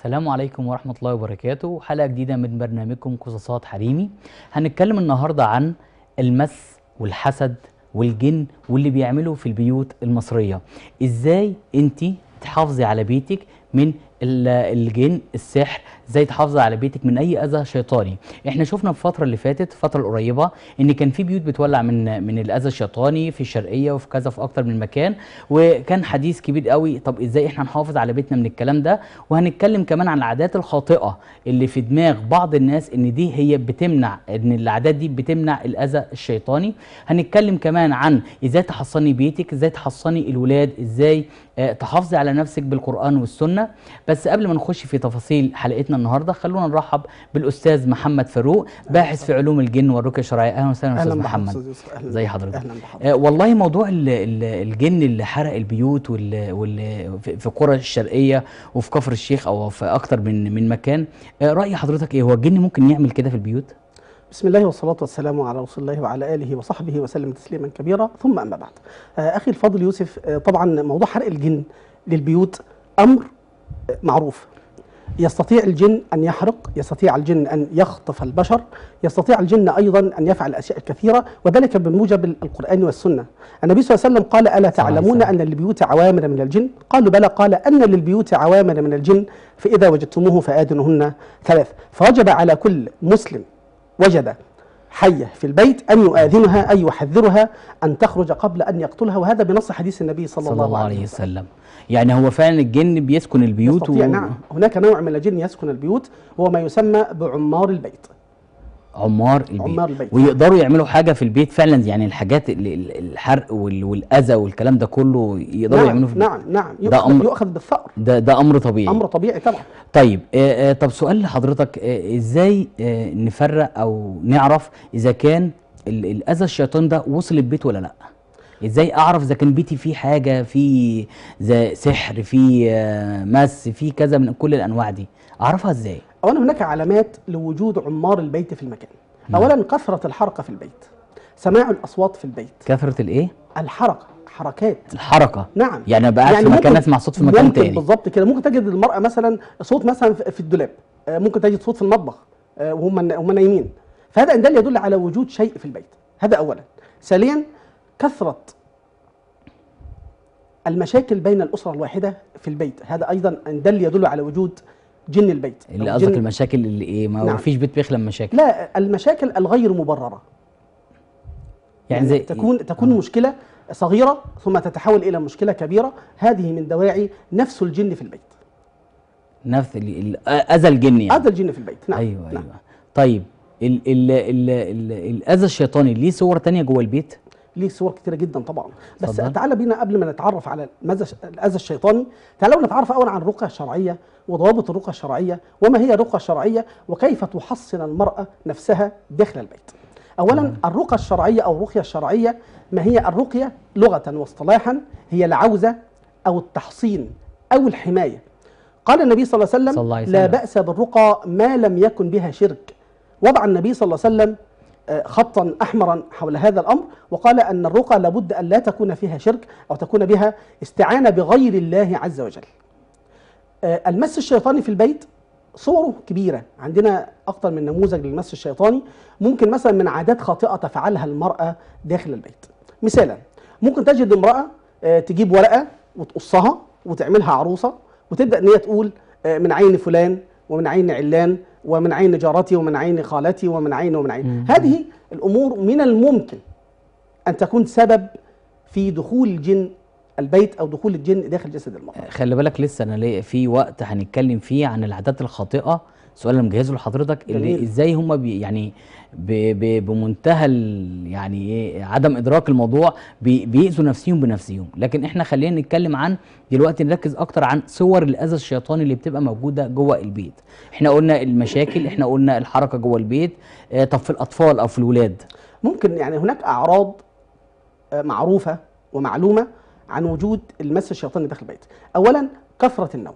السلام عليكم ورحمة الله وبركاته حلقة جديدة من برنامجكم قصصات حريمي هنتكلم النهاردة عن المس والحسد والجن واللي بيعمله في البيوت المصرية ازاي انت تحافظي على بيتك من ال- الجن السحر ازاي تحافظي على بيتك من اي اذى شيطاني احنا شفنا في الفتره اللي فاتت الفتره القريبه ان كان في بيوت بتولع من من الاذى الشيطاني في الشرقيه وفي كذا في اكتر من مكان وكان حديث كبير قوي طب ازاي احنا نحافظ على بيتنا من الكلام ده وهنتكلم كمان عن العادات الخاطئه اللي في دماغ بعض الناس ان دي هي بتمنع ان العادات دي بتمنع الاذى الشيطاني هنتكلم كمان عن ازاي تحصني بيتك ازاي تحصني الولاد ازاي آه، تحافظي على نفسك بالقران والسنه بس قبل ما نخش في تفاصيل حلقتنا النهارده خلونا نرحب بالاستاذ محمد فاروق باحث في علوم الجن والرقيه الشرعيه اهلا وسهلا استاذ محمد أستاذ يوسف. أهلا زي حضرتك. اهلا بحضرتك آه، والله موضوع ال- ال- الجن اللي حرق البيوت وال وال في في قرى الشرقيه وفي كفر الشيخ او في اكتر من من مكان آه، راي حضرتك ايه هو الجن ممكن يعمل كده في البيوت بسم الله والصلاة والسلام على رسول الله وعلى آله وصحبه وسلم تسليما كبيرا ثم أما بعد آه، أخي الفاضل يوسف آه، طبعا موضوع حرق الجن للبيوت أمر آه، معروف يستطيع الجن أن يحرق يستطيع الجن أن يخطف البشر يستطيع الجن أيضا أن يفعل أشياء كثيرة وذلك بموجب القرآن والسنة النبي صلى الله عليه وسلم قال ألا الله عليه تعلمون وسلم. أن للبيوت عوامر من الجن قالوا بلى قال أن للبيوت عوامر من الجن فإذا وجدتموه فآذنهن ثلاث فوجب على كل مسلم وجد حية في البيت أن يؤذنها أي يحذرها أن تخرج قبل أن يقتلها وهذا بنص حديث النبي صلى, صلى الله عليه وسلم يعني هو فعلا الجن بيسكن البيوت يستطيع نعم هناك نوع من الجن يسكن البيوت وهو ما يسمى بعمار البيت عمار البيت. عمار البيت. ويقدروا يعملوا حاجه في البيت فعلا يعني الحاجات ال- ال- الحرق وال- والاذى والكلام ده كله يقدروا نعم يعملوا في نعم نعم ده يؤخذ, أمر- يؤخذ بالثأر ده ده امر طبيعي أمر طبيعي طبعا طيب آه آه طب سؤال لحضرتك آه ازاي آه نفرق او نعرف اذا كان ال- الاذى الشيطان ده وصل البيت ولا لا ازاي اعرف اذا كان بيتي فيه حاجه فيه زي سحر فيه آه مس فيه كذا من كل الانواع دي اعرفها ازاي أولا هناك علامات لوجود عمار البيت في المكان نعم. أولا كثرة الحركة في البيت سماع الأصوات في البيت كثره الايه الحركة حركات الحركه نعم يعني ابقى قاعد في مكان ممكن- اسمع صوت في مكان ممكن تاني بالظبط كده ممكن تجد المرأة مثلا صوت مثلا في في الدولاب آه، ممكن تجد صوت في المطبخ آه، وهم هم نايمين فهذا إن دل يدل على وجود شيء في البيت هذا أولا ثانيا كثرة المشاكل بين الأسرة الواحدة في البيت هذا أيضا إن دل يدل على وجود جن البيت اللي أو قصدك جن- المشاكل اللي ايه ما هو نعم. مفيش بيت بيخلى من مشاكل لا المشاكل الغير مبررة يعني زي تكون تكون مشكلة صغيرة ثم تتحول إلى مشكلة كبيرة هذه من دواعي نفس الجن في البيت نفس ال- ال- اذى الجن يعني هذا الجن في البيت نعم ايوه نعم. ايوه طيب ال ال ال ال الاذى الشيطاني ليه صور تانية جوه البيت ليه صور كتيرة جدا طبعا بس اتفضل. تعالى بينا قبل ما نتعرف على المذى الأذى الشيطاني تعالوا نتعرف أولا عن الرقية الشرعية وضوابط الرقية الشرعية وما هي الرقية الشرعية وكيف تحصن المرأة نفسها داخل البيت أولا الرقية الشرعية أو الرقية الشرعية ما هي الرقية لغة واصطلاحا هي العوزة أو التحصين أو الحماية قال النبي صلى الله عليه وسلم, صلى الله عليه لا وسلم. بأس بالرقى ما لم يكن بها شرك وضع النبي صلى الله عليه وسلم آه، خطا احمرا حول هذا الامر وقال ان الرقى لابد ان لا تكون فيها شرك او تكون بها استعانه بغير الله عز وجل. آه، المس الشيطاني في البيت صوره كبيره، عندنا اكثر من نموذج للمس الشيطاني، ممكن مثلا من عادات خاطئه تفعلها المراه داخل البيت. مثالا ممكن تجد امراه آه، تجيب ورقه وتقصها وتعملها عروسه وتبدا ان هي تقول آه، من عين فلان ومن عين علان ومن عين جارتي ومن عين خالتي ومن عين ومن عين هذه الامور من الممكن ان تكون سبب في دخول الجن البيت او دخول الجن داخل جسد المرأة خلي بالك لسه انا ليه في وقت هنتكلم فيه عن العادات الخاطئه سؤال انا مجهزه لحضرتك اللي جميل. ازاي هم بي يعني ب ب بمنتهى ال- يعني ايه عدم ادراك الموضوع بي بيأذوا نفسهم بنفسهم لكن احنا خلينا نتكلم عن دلوقتي نركز اكتر عن صور الاذى الشيطاني اللي بتبقى موجوده جوه البيت احنا قلنا المشاكل احنا قلنا الحركه جوه البيت اه طب في الاطفال او في الولاد ممكن يعني هناك اعراض آه، معروفه ومعلومه عن وجود المس الشيطاني داخل البيت اولا كثره النوم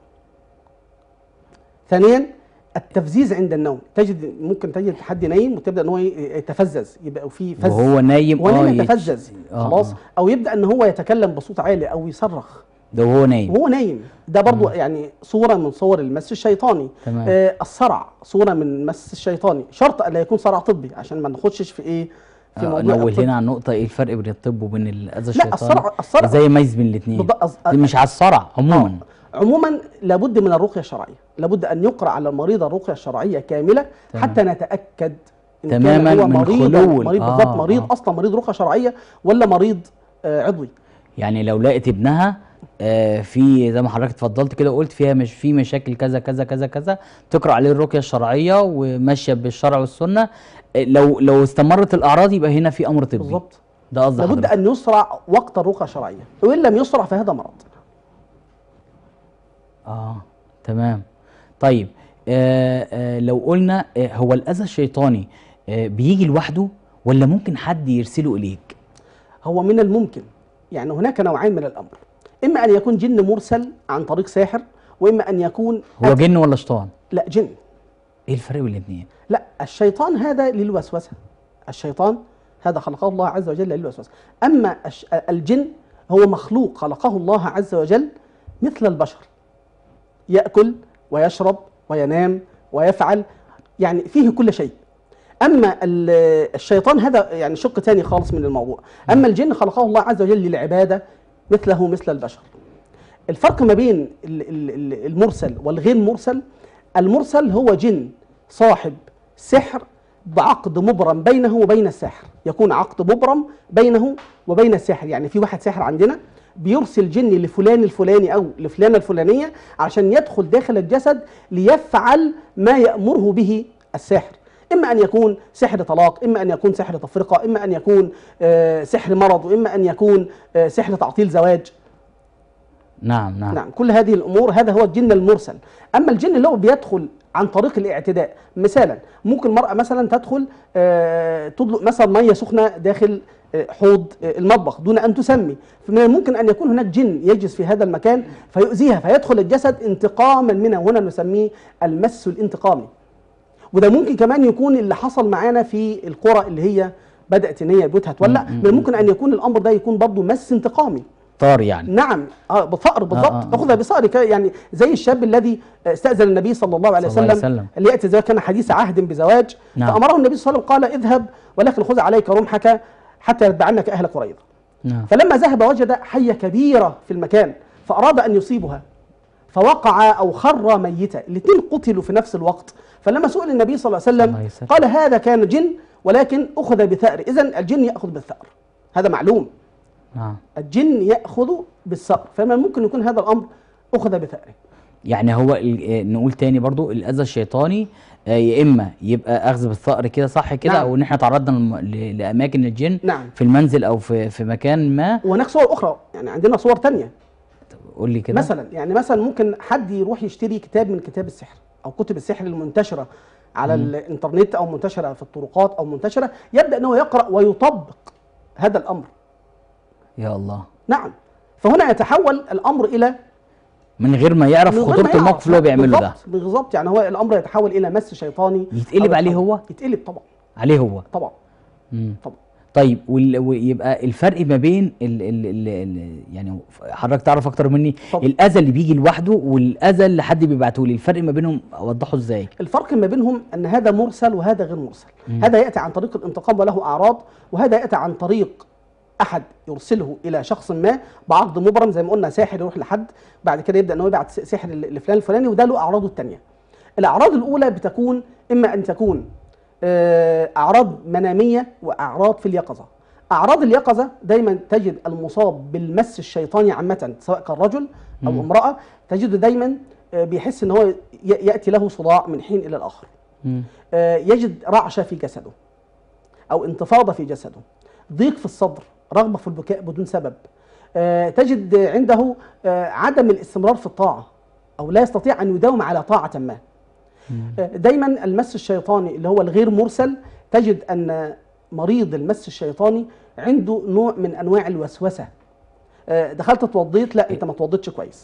ثانيا التفزيز عند النوم تجد ممكن تجد حد نايم وتبدا ان هو يتفزز يبقى في فز وهو نايم وهو نايم يت- يتفزز آه، خلاص آه. او يبدا ان هو يتكلم بصوت عالي او يصرخ ده وهو نايم وهو نايم ده برضو يعني صوره من صور المس الشيطاني تمام. آه الصرع صوره من المس الشيطاني شرط الا يكون صرع طبي عشان ما نخشش في ايه في آه، موضوع نقول الطب. هنا عن نقطة ايه الفرق بين الطب وبين الأذى لا الشيطاني الصرع الصرع ازاي يميز بين الاثنين بالضبط، أص- مش على الصرع عموما آه. عموما لابد من الرقيه الشرعيه لابد ان يقرا على المريض الرقيه الشرعيه كامله تمام. حتى نتاكد إن تماماً كان هو من مريض خلو ال- مريض آه، بالضبط مريض آه. اصلا مريض رقيه شرعيه ولا مريض آه عضوي يعني لو لقيت ابنها آه، في زي ما حضرتك اتفضلت كده وقلت فيها مش في مشاكل كذا كذا كذا كذا تقرا عليه الرقيه الشرعيه وماشيه بالشرع والسنه آه، لو لو استمرت الاعراض يبقى هنا في امر طبي بالضبط ده قصدي لابد حضرتك ان يسرع وقت الرقيه الشرعيه وان لم يسرع فهذا مرض اه تمام طيب آه آه لو قلنا آه هو الاذى الشيطاني آه بيجي لوحده ولا ممكن حد يرسله اليك هو من الممكن يعني هناك نوعين من الامر اما ان يكون جن مرسل عن طريق ساحر واما ان يكون هو جن ولا شيطان لا جن ايه الفرق بين الاثنين لا الشيطان هذا للوسوسه الشيطان هذا خلقه الله عز وجل للوسوسه اما الش- الجن هو مخلوق خلقه الله عز وجل مثل البشر ياكل ويشرب وينام ويفعل يعني فيه كل شيء اما ال- الشيطان هذا يعني شق ثاني خالص من الموضوع اما الجن خلقه الله عز وجل للعباده مثله مثل البشر الفرق ما بين ال- ال- ال- المرسل والغير مرسل المرسل هو جن صاحب سحر بعقد مبرم بينه وبين الساحر يكون عقد مبرم بينه وبين الساحر يعني في واحد ساحر عندنا بيرسل جن لفلان الفلاني او لفلانه الفلانيه عشان يدخل داخل الجسد ليفعل ما يامره به الساحر اما ان يكون سحر طلاق اما ان يكون سحر تفرقه اما ان يكون آه، سحر مرض واما ان يكون آه، سحر تعطيل زواج نعم نعم, نعم كل هذه الامور هذا هو الجن المرسل اما الجن اللي هو بيدخل عن طريق الاعتداء مثالا ممكن مرأة مثلا تدخل آه، تدلق مثلا ميه سخنه داخل آه، حوض آه، المطبخ دون ان تسمي فمن الممكن ان يكون هناك جن يجلس في هذا المكان فيؤذيها فيدخل الجسد انتقاما منها وهنا نسميه المس الانتقامي وده ممكن كمان يكون اللي حصل معانا في القرى اللي هي بدات ان هي بيوتها تولع من الممكن ان يكون الامر ده يكون برضه مس انتقامي طار يعني نعم اه بفقر بالضبط آه، آه. اخذها بصقر ك- يعني زي الشاب الذي استاذن النبي صلى الله عليه صلى الله وسلم, عليه وسلم. اللي ياتي زواج كان حديث عهد بزواج نعم. فامره النبي صلى الله عليه وسلم قال اذهب ولكن خذ عليك رمحك حتى يتبعنك اهل قريظه نعم فلما ذهب وجد حيه كبيره في المكان فاراد ان يصيبها فوقع او خر ميتا الاثنين قتلوا في نفس الوقت فلما سئل النبي صلى الله عليه الله وسلم عليه وسلم. قال هذا كان جن ولكن اخذ بثأر اذا الجن ياخذ بالثأر هذا معلوم نعم الجن ياخذ بالثأر فما ممكن يكون هذا الامر اخذ بثأره يعني هو ال- آه، نقول تاني برضو الاذى الشيطاني آه، يا اما يبقى اخذ بالثأر كده صح كده نعم. او ان احنا تعرضنا لم- ل- لاماكن الجن نعم. في المنزل او في في مكان ما وهناك صور اخرى يعني عندنا صور تانية قول لي كده مثلا يعني مثلا ممكن حد يروح يشتري كتاب من كتاب السحر او كتب السحر المنتشره على الانترنت او منتشره في الطرقات او منتشره يبدا ان هو يقرا ويطبق هذا الامر يا الله نعم فهنا يتحول الامر الى من غير ما يعرف من غير ما خطوره يعرف. الموقف اللي هو بيعمله ده بالضبط بالظبط يعني هو الامر يتحول الى مس شيطاني يتقلب أو عليه يتحول- هو؟ يتقلب طبعا عليه هو طبعا مم. طبعا طيب وال- ويبقى الفرق ما بين ال ال ال ال يعني حضرتك تعرف اكتر مني طبعا. الاذى اللي بيجي لوحده والاذى اللي حد بيبعته لي الفرق ما بينهم اوضحه ازاي الفرق ما بينهم ان هذا مرسل وهذا غير مرسل هذا ياتي عن طريق الانتقام وله اعراض وهذا ياتي عن طريق احد يرسله الى شخص ما بعقد مبرم زي ما قلنا ساحر يروح لحد بعد كده يبدا ان هو يبعت س- سحر ل- لفلان الفلاني وده له اعراضه الثانيه الاعراض الاولى بتكون اما ان تكون آه، اعراض مناميه واعراض في اليقظه اعراض اليقظه دايما تجد المصاب بالمس الشيطاني عامه سواء كان رجل او امراه تجده دايما آه، بيحس ان هو ي- ياتي له صداع من حين الى الاخر مم. آه، يجد رعشة في جسده أو انتفاضة في جسده ضيق في الصدر رغبة في البكاء بدون سبب آه، تجد عنده آه، عدم الاستمرار في الطاعة أو لا يستطيع أن يداوم على طاعة ما آه، دايما المس الشيطاني اللي هو الغير مرسل تجد أن مريض المس الشيطاني عنده نوع من أنواع الوسوسة آه، دخلت اتوضيت لا انت ما اتوضيتش كويس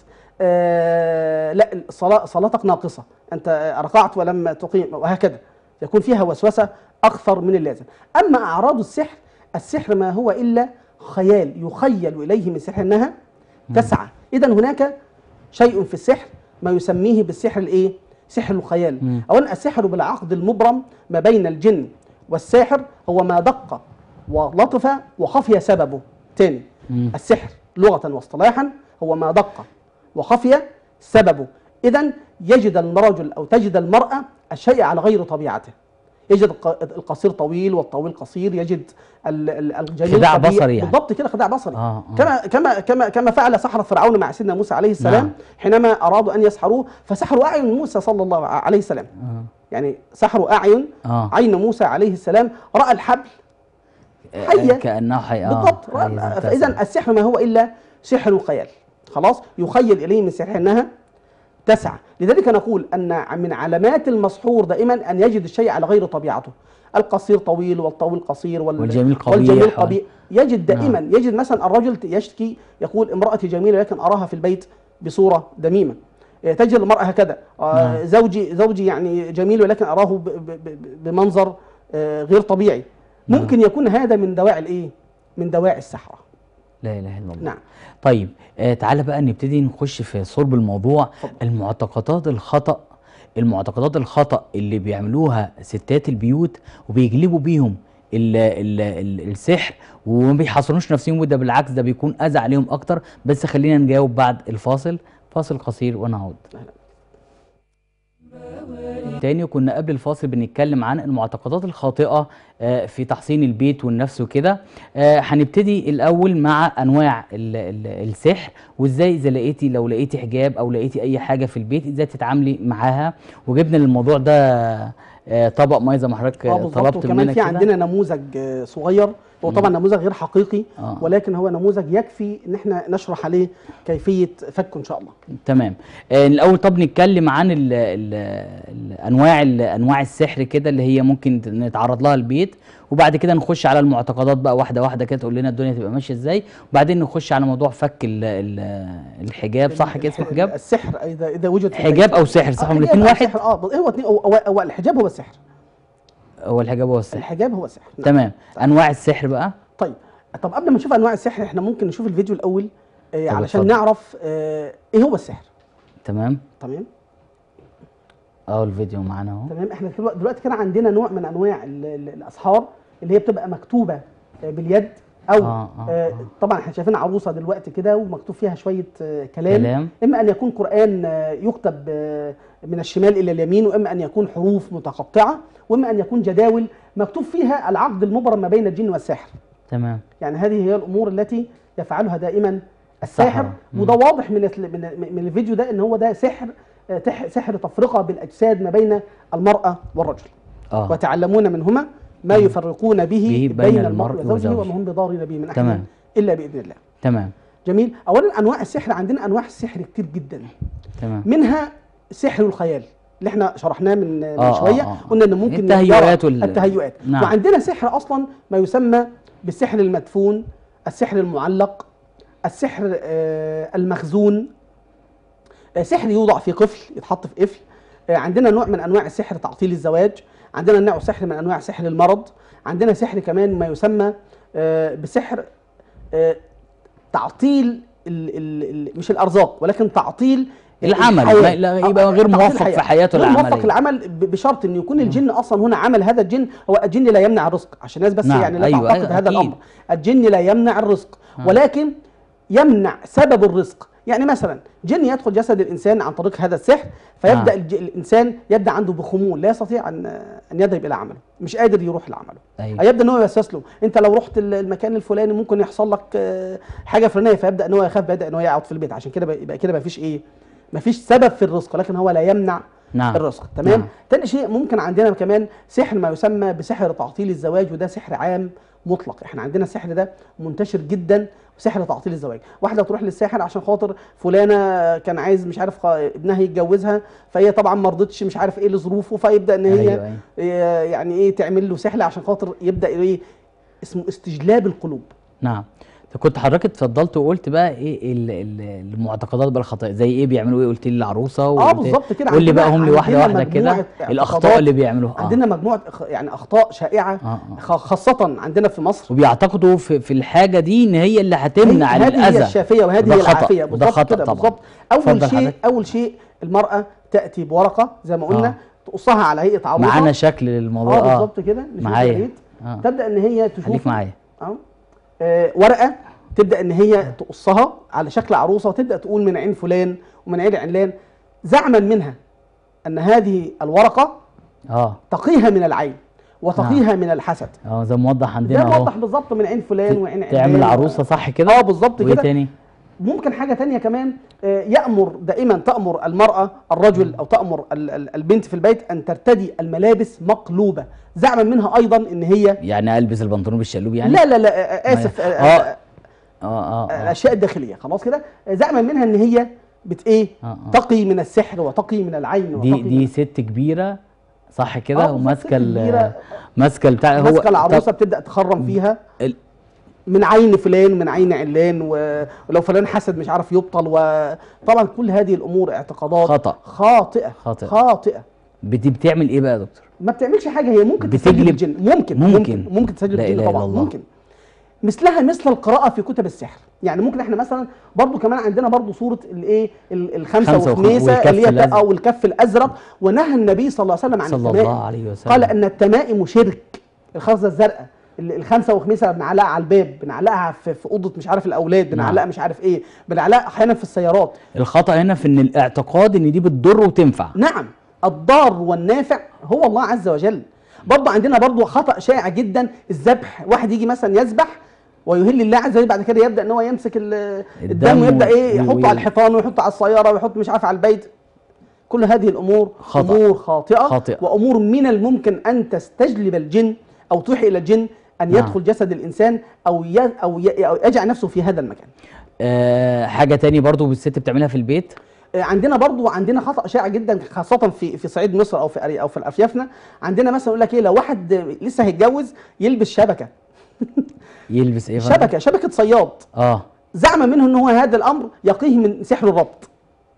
آه، لا الصلاة صلاتك ناقصة انت ركعت ولم تقيم وهكذا يكون فيها وسوسة اكثر من اللازم اما اعراض السحر السحر ما هو الا خيال يخيل اليه من السحر انها تسعى اذا هناك شيء في السحر ما يسميه بالسحر الايه سحر الخيال مم. اولا السحر بالعقد المبرم ما بين الجن والساحر هو ما دق ولطف وخفي سببه تاني مم. السحر لغة واصطلاحا هو ما دق وخفي سببه إذا يجد الرجل أو تجد المرأة الشيء على غير طبيعته يجد الق- القصير طويل والطويل قصير يجد ال- ال- الجميل خداع قبيح. بصري يعني. بالضبط كده خداع بصري آه، آه. كما كما كما كما فعل سحرة فرعون مع سيدنا موسى عليه السلام نعم. حينما أرادوا أن يسحروه فسحروا أعين موسى صلى الله عليه السلام آه. يعني سحروا أعين آه. عين موسى عليه السلام رأى الحبل آه، حية. كانه حي آه. بالضبط حية فاذا تسعة. السحر ما هو الا سحر الخيال خلاص يخيل اليه من سحرها انها تسعى لذلك نقول ان من علامات المسحور دائما ان يجد الشيء على غير طبيعته القصير طويل والطويل قصير وال... والجميل قبيح. والجميل قبيح يجد دائما يجد مثلا الرجل يشتكي يقول امرأتي جميلة لكن أراها في البيت بصورة دميمة إيه، تجد المرأة هكذا آه، نعم. زوجي زوجي يعني جميل ولكن أراه ب... ب... ب... بمنظر آه، غير طبيعي نعم. ممكن يكون هذا من دواعي الايه من دواعي السحرة لا اله الا الله نعم طيب آه تعالى بقى نبتدي نخش في صلب الموضوع اتفضل. المعتقدات الخطأ المعتقدات الخطأ اللي بيعملوها ستات البيوت وبيجلبوا بيهم ال ال ال السحر وما بيحصنوش نفسهم وده بالعكس ده بيكون اذى عليهم اكتر بس خلينا نجاوب بعد الفاصل فاصل قصير ونعود تاني كنا قبل الفاصل بنتكلم عن المعتقدات الخاطئة آه، في تحصين البيت والنفس وكده آه، هنبتدي الأول مع أنواع ال- ال- السحر وإزاي إذا لقيتي لو لقيتي حجاب أو لقيتي أي حاجة في البيت إزاي تتعاملي معاها وجبنا للموضوع ده آه، طبق مية زي ما حضرتك اه آه، بالظبط طلبت وكمان مننا في كده عندنا نموذج آه، صغير هو طبعا نموذج غير حقيقي آه. ولكن هو نموذج يكفي ان احنا نشرح عليه كيفيه فكه ان شاء الله تمام آه، الاول طب نتكلم عن ال ال ال انواع ال انواع السحر كده اللي هي ممكن نتعرض لها البيت وبعد كده نخش على المعتقدات بقى واحده واحده كده تقول لنا الدنيا تبقى ماشيه ازاي وبعدين نخش على موضوع فك ال ال الحجاب صح كده اسمه الح- حجاب السحر اذا اذا وجد في حجاب البيت. او سحر صح آه، هم حجاب الاثنين أو واحد سحر، اه هو اتنين هو, هو, هو الحجاب هو السحر هو الحجاب هو السحر الحجاب هو السحر نعم. تمام انواع السحر بقى طيب طب قبل ما نشوف انواع السحر احنا ممكن نشوف الفيديو الاول آه طب علشان اتفضل. نعرف آه ايه هو السحر تمام تمام اهو الفيديو معانا اهو تمام احنا دلوقتي دلوقتي كان عندنا نوع من انواع ال- ال- الاسحار اللي هي بتبقى مكتوبه آه، باليد او آه، آه، آه آه. طبعا احنا شايفين عروسه دلوقتي كده ومكتوب فيها شويه آه، كلام, كلام. اما ان يكون قران آه، يكتب آه، من الشمال الى اليمين واما ان يكون حروف متقطعه واما ان يكون جداول مكتوب فيها العقد المبرم ما بين الجن والساحر تمام يعني هذه هي الامور التي يفعلها دائما الساحر السحرة. مم. وده واضح من الت- من من الفيديو ده ان هو ده سحر آه، تح- سحر تفرقه بالاجساد ما بين المراه والرجل اه وتعلمون منهما ما يفرقون به, به بين, بين المرء المرء وزوجه وزوجه. وما هم بضارين به من احد تمام. الا باذن الله تمام جميل اولا انواع السحر عندنا انواع السحر كتير جدا تمام منها سحر الخيال اللي احنا شرحناه من, من آه، شويه آه، آه. قلنا ان ممكن التهيؤات يرى وال- التهيؤات نعم. وعندنا سحر اصلا ما يسمى بالسحر المدفون السحر المعلق السحر آه، المخزون آه، سحر يوضع في قفل يتحط في قفل آه، عندنا نوع من انواع السحر تعطيل الزواج عندنا نوع سحر من انواع سحر المرض عندنا سحر كمان ما يسمى آه، بسحر آه، تعطيل ال ال ال مش الارزاق ولكن تعطيل العمل الحياة. ما- لا، يبقى آه، غير تعطيل موفق الحياة. في حياته غير موفق العملية. العمل ب- بشرط ان يكون الجن اصلا هنا عمل هذا الجن هو الجن لا يمنع الرزق عشان الناس بس نعم، يعني لا أيوة، تعتقد أيوة، هذا أكيد. الامر الجن لا يمنع الرزق آه. ولكن يمنع سبب الرزق يعني مثلا جن يدخل جسد الانسان عن طريق هذا السحر فيبدا آه. الج... الانسان يبدا عنده بخمول لا يستطيع ان ان يذهب الى عمله مش قادر يروح لعمله أيوة. هيبدا ان هو يوسوس له انت لو رحت ال- المكان الفلاني ممكن يحصل لك آه، حاجه فلانيه فيبدا ان هو يخاف بدا ان هو يقعد في البيت عشان كده بقى- يبقى كده ما فيش ايه ما فيش سبب في الرزق ولكن هو لا يمنع نعم الرزق تمام نعم. تاني شيء ممكن عندنا كمان سحر ما يسمى بسحر تعطيل الزواج وده سحر عام مطلق احنا عندنا السحر ده منتشر جدا سحر تعطيل الزواج واحده تروح للساحر عشان خاطر فلانه كان عايز مش عارف خ- ابنها يتجوزها فهي طبعا ما رضتش مش عارف ايه لظروفه فيبدا ان هي أيوة، أيوة. إيه يعني ايه تعمل له سحر عشان خاطر يبدا ايه اسمه استجلاب القلوب نعم كنت حضرتك اتفضلت وقلت بقى ايه ال- ال- المعتقدات بقى الخطأ زي ايه بيعملوا ايه قلت لي العروسه اه وقلت- بالظبط كده قول لي بقى عندنا- هم لي واحده عندنا واحده كده مجموعة الاخطاء اعتقادات. اللي بيعملوها آه. عندنا مجموعه أخ- يعني اخطاء شائعه آه، آه. خ- خاصه عندنا في مصر وبيعتقدوا في, في الحاجه دي ان هي اللي هتمنع هي- هذه الاذى هي الشافيه وهذه ده هي خطأ، العافيه ده بالظبط خطأ كده طبعا. بالظبط اول اتفضل شيء حضرتك. اول شيء المراه تاتي بورقه زي ما قلنا آه. تقصها على هيئه عروسه معانا شكل للموضوع اه بالظبط كده نشوف معايا. يا ريت. آه. تبدا ان هي تشوف خليك معايا اه آه، ورقه تبدا ان هي تقصها على شكل عروسه وتبدا تقول من عين فلان ومن عين علان زعما منها ان هذه الورقه اه تقيها من العين وتقيها من الحسد اه زي موضح ده عندنا اهو موضح بالظبط من عين فلان وعين علان تعمل و- عروسه صح كده اه بالظبط وايه كده تاني ممكن حاجة تانية كمان آه، يأمر دائما تأمر المرأة الرجل أو تأمر ال- ال- البنت في البيت أن ترتدي الملابس مقلوبة زعما منها أيضا أن هي يعني البس البنطلون بالشلوب يعني لا لا لا آه، آسف آه، اه آه، اه اه, آه. الأشياء الداخلية خلاص كده آه، زعما منها أن هي بت إيه آه، آه. تقي من السحر وتقي من العين دي وتقي دي من ست كبيره صح كده آه، بالظبط، وماسكه ست ال- كبيرة. ماسكه البتاع هو ماسكة العروسة طب بتبدأ تخرم فيها ال- من عين فلان من عين علان و- ولو فلان حسد مش عارف يبطل وطبعا كل هذه الامور اعتقادات خطأ. خاطئه خاطئة. خاطئه بت- بتعمل ايه بقى يا دكتور ما بتعملش حاجه هي ممكن بتجلب- تستجلب الجن ممكن ممكن. ممكن ممكن تستجلب لا الجن إله إلا طبعا الله. ممكن مثلها مثل القراءه في كتب السحر يعني ممكن احنا مثلا برضو كمان عندنا برضو سوره الايه ال- الخمسه خمسة وخم- وخميسه والكف اللي هي الأزرق. او الكف الازرق ونهى النبي صلى الله عليه وسلم عن صلى التمائم الله عليه وسلم قال ان التمائم شرك الخرزه الزرقاء ال- الخمسه وخميسه بنعلقها على الباب بنعلقها في, في اوضه مش عارف الاولاد بنعلقها مش عارف ايه بنعلقها احيانا في السيارات الخطأ هنا في ان الاعتقاد ان دي بتضر وتنفع نعم الضار والنافع هو الله عز وجل برضه عندنا برضه خطأ شائع جدا الذبح واحد يجي مثلا يذبح ويهل الله عز وجل بعد كده يبدا ان هو يمسك ال- الدم الدم ويبدا ايه وي- يحطه وي- على الحيطان ويحطه على السياره ويحط مش عارف على البيت كل هذه الامور خطأ. امور خاطئه خاطئة. وامور من الممكن ان تستجلب الجن او توحي الى الجن ان نعم. يدخل جسد الانسان او ي... او, ي... أو يجعل نفسه في هذا المكان آه حاجه تاني برضو الست بتعملها في البيت آه، عندنا برضو عندنا خطا شائع جدا خاصه في في صعيد مصر او في أري- او في اريافنا عندنا مثلا يقول لك ايه لو واحد لسه هيتجوز يلبس شبكه يلبس ايه فندم؟ شبكه شبكه صياد اه زعم منه ان هو هذا الامر يقيه من سحر الربط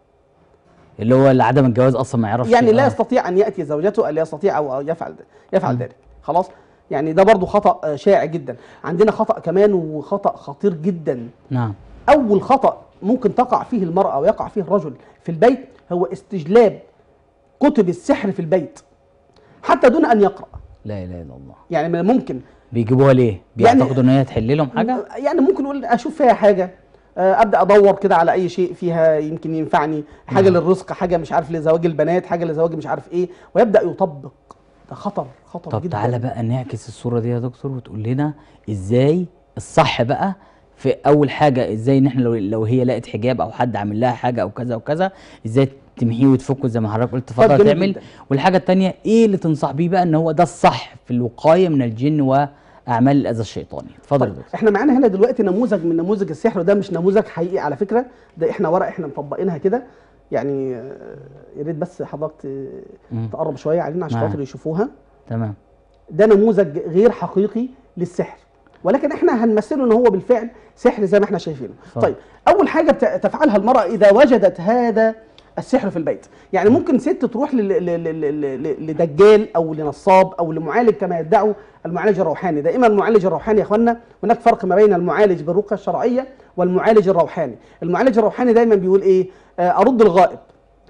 اللي هو اللي عدم الجواز اصلا ما يعرفش يعني لا آه. يستطيع ان ياتي زوجته الا يستطيع او أو يفعل يفعل ذلك خلاص يعني ده برضو خطا آه، شائع جدا عندنا خطا كمان وخطا خطير جدا نعم اول خطا ممكن تقع فيه المراه او يقع فيه الرجل في البيت هو استجلاب كتب السحر في البيت حتى دون ان يقرا لا اله الا الله يعني من الممكن بيجيبوها ليه يعني- بيعتقدوا ان هي تحل لهم حاجه يعني ممكن نقول اشوف فيها حاجه آه، ابدا ادور كده على اي شيء فيها يمكن ينفعني حاجه نعم. للرزق حاجه مش عارف لزواج البنات حاجه لزواج مش عارف ايه ويبدا يطبق ده خطر خطر طب جدا تعالى بقى نعكس الصوره دي يا دكتور وتقول لنا ازاي الصح بقى في اول حاجه ازاي ان احنا لو لو هي لقت حجاب او حد عامل لها حاجه او كذا وكذا ازاي تمحيه وتفكه زي ما حضرتك قلت طب تفضل جميل تعمل جدا. والحاجه الثانيه ايه اللي تنصح بيه بقى ان هو ده الصح في الوقايه من الجن واعمال الاذى الشيطاني اتفضل يا طيب دكتور احنا معانا هنا دلوقتي نموذج من نموذج السحر وده مش نموذج حقيقي على فكره ده احنا ورق احنا مطبقينها كده يعني آه، يا ريت بس حضرتك ت- مم. تقرب شويه علينا عشان نعم. خاطر يشوفوها تمام ده نموذج غير حقيقي للسحر ولكن احنا هنمثله ان هو بالفعل سحر زي ما احنا شايفينه اتفضل. طيب اول حاجه بت- تفعلها المراه اذا وجدت هذا السحر في البيت يعني ممكن ست تروح لل- لل- لل- لل- لدجال او لنصاب او لمعالج كما يدعوا المعالج الروحاني دائما المعالج الروحاني يا اخوانا هناك فرق ما بين المعالج بالرقيه الشرعيه والمعالج الروحاني المعالج الروحاني دايما بيقول ايه آه، ارد الغائب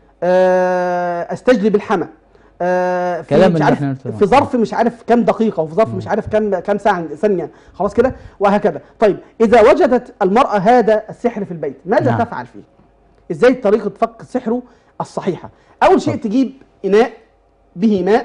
آه، استجلب الحمى آه، في كلام مش اللي عارف احنا قلته. في ظرف مش عارف كام دقيقه وفي ظرف مش عارف كام كام ساعه ثانيه خلاص كده وهكذا طيب اذا وجدت المراه هذا السحر في البيت ماذا نعم. تفعل فيه ازاي طريقه فك سحره الصحيحه اول شيء تجيب اناء به ماء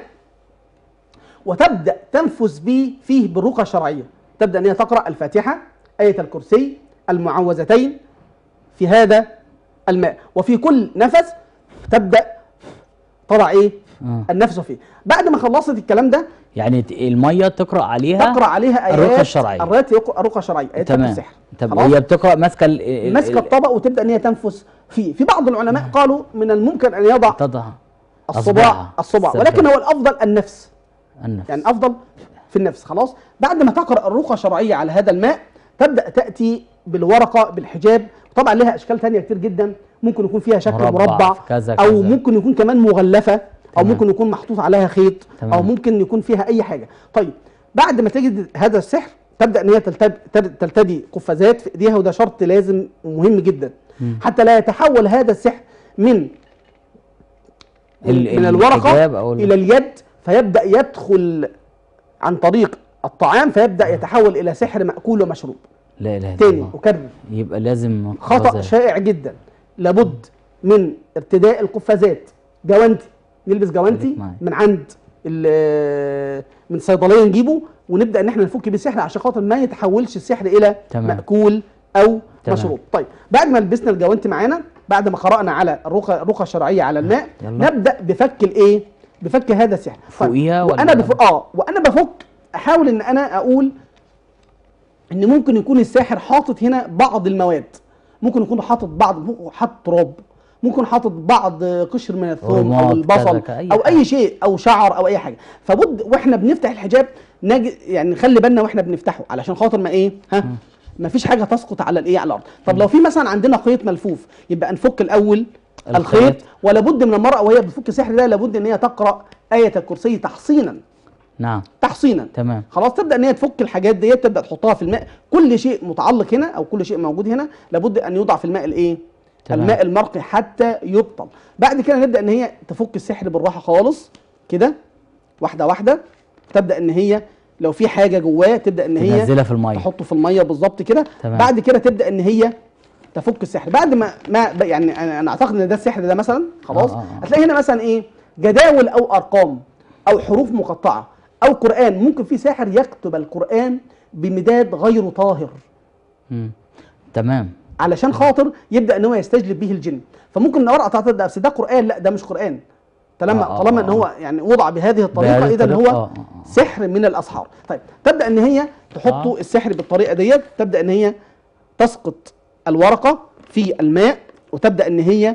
وتبدا تنفذ به فيه بالرقى الشرعيه تبدا ان هي تقرا الفاتحه ايه الكرسي المعوذتين في هذا الماء وفي كل نفس تبدا تضع ايه آه. النفس فيه بعد ما خلصت الكلام ده يعني ت- الميه تقرا عليها تقرا عليها ايات الرقية الشرعية. الرقية الرقى الشرعيه ايات فك تمام السحر طب خلاص؟ هي بتقرا ماسكه ال- ال- ماسكه ال- الطبق وتبدا ان هي تنفس فيه في بعض العلماء قالوا من الممكن ان يضع تضع الصباع أصبعها. الصباع السبابة. ولكن هو الافضل النفس النفس يعني افضل في النفس خلاص بعد ما تقرا الرقى الشرعيه على هذا الماء تبدا تاتي بالورقه بالحجاب طبعا لها اشكال تانية كتير جدا ممكن يكون فيها شكل مربع، مربع, كذا او كذا. ممكن يكون كمان مغلفه او تمام. ممكن يكون محطوط عليها خيط تمام. او ممكن يكون فيها اي حاجه طيب بعد ما تجد هذا السحر تبدا ان هي تلتد- تر- ترتدي قفازات في ايديها وده شرط لازم مهم جدا مم. حتى لا يتحول هذا السحر من ال- من الحجاب الورقه أو ال- الى اليد فيبدا يدخل عن طريق الطعام فيبدا يتحول الى سحر ماكول ومشروب لا اله الا تاني الله اكرر يبقى لازم خطا قفازات. شائع جدا لابد من ارتداء القفازات جوانتي نلبس جوانتي خليك معايا. من عند ال- من صيدليه نجيبه ونبدا ان احنا نفك بيه السحر عشان خاطر ما يتحولش السحر الى تمام. ماكول او تمام. مشروب طيب بعد ما لبسنا الجوانتي معانا بعد ما قرانا على الرقى الرقى الشرعيه على الماء يلا. نبدا بفك الايه بفك هذا السحر فوقيها ولا- وانا بف... اه وانا بفك احاول ان انا اقول ان ممكن يكون الساحر حاطط هنا بعض المواد ممكن يكون حاطط بعض ممكن حاطط تراب ممكن حاطط بعض قشر من الثوم رماد، او البصل كذا، كذا، أي او حاجة. اي شيء او شعر او اي حاجه فبد واحنا بنفتح الحجاب نجي يعني نخلي بالنا واحنا بنفتحه علشان خاطر ما ايه ها ما فيش حاجه تسقط على الايه على الارض طب لو في مثلا عندنا خيط ملفوف يبقى نفك الاول الخيط. الخيط ولا بد من المراه وهي بتفك السحر ده لابد ان هي تقرا ايه الكرسي تحصينا نعم تحصينا تمام خلاص تبدا ان هي تفك الحاجات ديت تبدا تحطها في الماء كل شيء متعلق هنا او كل شيء موجود هنا لابد ان يوضع في الماء الايه تمام. الماء المرقي حتى يبطل بعد كده نبدا ان هي تفك السحر بالراحه خالص كده واحده واحده تبدا ان هي لو في حاجه جواه تبدا ان هي تنزلها في الميه تحطه في الميه بالظبط كده تمام. بعد كده تبدا ان هي تفك السحر بعد ما ما ب- يعني انا أنا اعتقد ان ده السحر ده مثلا خلاص آه، آه، آه. هتلاقي هنا مثلا ايه جداول او ارقام او حروف مقطعه او قران ممكن في ساحر يكتب القران بمداد غير طاهر مم. تمام علشان خاطر يبدا ان هو يستجلب به الجن فممكن الورقه تعتقد ده أصل ده قران لا ده مش قران طالما آه، آه، طالما ان آه. هو يعني وضع بهذه الطريقه بهذه اذا الطريقة، هو آه، آه، آه. سحر من الاسحار طيب تبدا ان هي تحطوا آه. السحر بالطريقه ديت تبدا ان هي تسقط الورقه في الماء وتبدا ان هي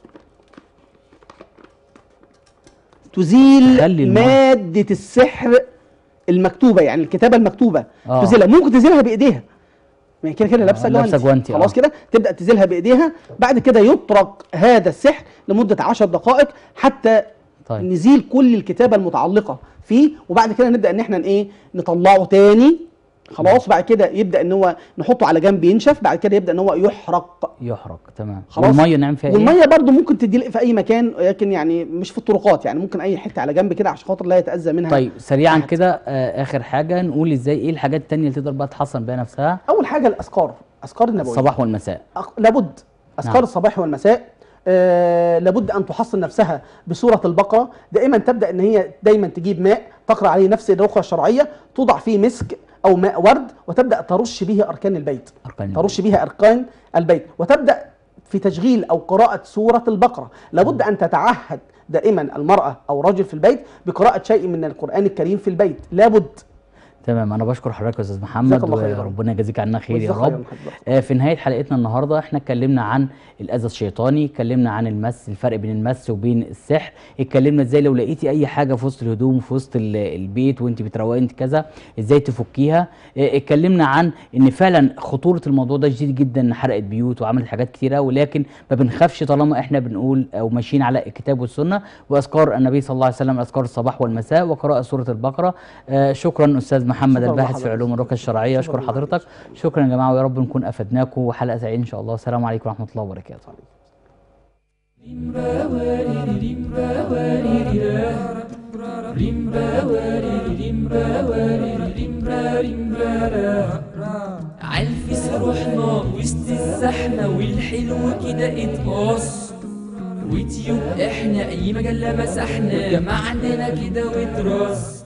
تزيل تخلي الماء. ماده السحر المكتوبه يعني الكتابه المكتوبه آه. تزيلها ممكن تزيلها بايديها ما هي كده كده لابسه آه، لابسة جوانتي جوانتي، خلاص آه. كده تبدا تزيلها بايديها بعد كده يترك هذا السحر لمده 10 دقائق حتى طيب نزيل كل الكتابه المتعلقه فيه وبعد كده نبدا ان احنا ايه نطلعه تاني خلاص بعد كده يبدا ان هو نحطه على جنب ينشف بعد كده يبدا ان هو يحرق يحرق تمام خلاص. والميه نعمل فيها ايه والميه برضو ممكن تدي في اي مكان لكن يعني مش في الطرقات يعني ممكن اي حته على جنب كده عشان خاطر لا يتاذى منها طيب سريعا أحد. كده آه اخر حاجه نقول ازاي ايه الحاجات التانية اللي تقدر بقى تحصن بيها نفسها اول حاجه الاذكار اذكار النبويه الصباح والمساء أق- لابد اذكار نعم. الصباح والمساء آه لابد ان تحصن نفسها بسوره البقره دائما تبدا ان هي دايما تجيب ماء تقرا عليه نفس الرقيه الشرعيه توضع فيه مسك او ماء ورد وتبدا ترش به اركان البيت اركان ترش بها اركان البيت وتبدا في تشغيل او قراءه سوره البقره لابد ان تتعهد دائما المراه او رجل في البيت بقراءه شيء من القران الكريم في البيت لابد تمام انا بشكر حضرتك يا استاذ محمد جزاك الله خيرا. وربنا يجازيك عنا خير يا وجزاك خيرا رب حضرتك. آه، في نهايه حلقتنا النهارده احنا اتكلمنا عن الاذى الشيطاني اتكلمنا عن المس الفرق بين المس وبين السحر اتكلمنا ازاي لو لقيتي اي حاجه في وسط الهدوم في وسط ال- البيت وانت بتروقي انت كذا ازاي تفكيها آه، اتكلمنا عن ان فعلا خطوره الموضوع ده شديد جدا حرقت بيوت وعملت حاجات كتيره ولكن ما بنخافش طالما احنا بنقول او ماشيين على الكتاب والسنه واذكار النبي صلى الله عليه وسلم اذكار الصباح والمساء وقراءه سوره البقره آه، شكرا استاذ محمد شكراً الباحث في لحضرتك. علوم الرقيه الشرعيه شكراً اشكر لحضرتك. حضرتك شكرا يا جماعه ويا رب نكون افدناكم وحلقه سعيده ان شاء الله السلام عليكم ورحمه الله وبركاته عالفيس رحنا وسط الزحمة والحلو كده اتقص ويوتيوب احنا اي مجلة مسحنا ما عندنا كده وتراث